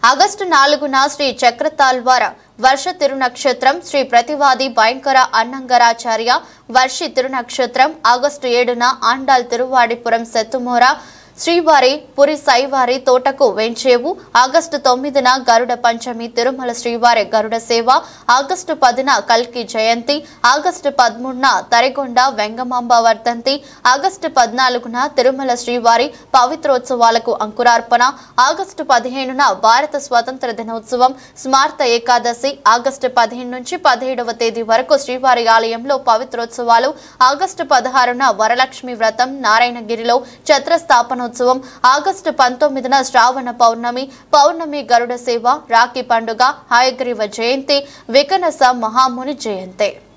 August నాలుగున శ్రీ చక్రతాల్వార వర్ష తిరునక్షత్రం శ్రీ ప్రతివాది భయంకర అన్నంగరాచార్య Varshi తిరునక్షత్రం August ఏడున ఆండాల్ తిరువాడిపురం సెత్తుమూర శ్రీవారి పురి సైవారి తోటకు వెంచేవు ఆగస్టు తొమ్మిదిన గరుడ పంచమి తిరుమల శ్రీవారి గరుడ సేవ ఆగస్టు పదిన కల్కి జయంతి ఆగస్టు పదమూడున తరిగొండ వెంగమాంబ వర్ధంతి ఆగస్టు పద్నాలుగున తిరుమల శ్రీవారి పవిత్రోత్సవాలకు అంకురార్పణ ఆగస్టు పదిహేనున భారత స్వాతంత్ర దినోత్సవం స్మార్త ఏకాదశి ఆగస్టు పదిహేను నుంచి పదిహేడవ తేదీ వరకు శ్రీవారి ఆలయంలో పవిత్రోత్సవాలు ఆగస్టు పదహారున వరలక్ష్మి వ్రతం నారాయణగిరిలో ఛత్రస్థాపనోత్సవం ఆగస్టు పంతొమ్మిదిన శ్రావణ పౌర్ణమి పౌర్ణమి గరుడ సేవ రాఖీ పండుగ హాయగ్రీవ జయంతి వికనస మహాముని జయంతి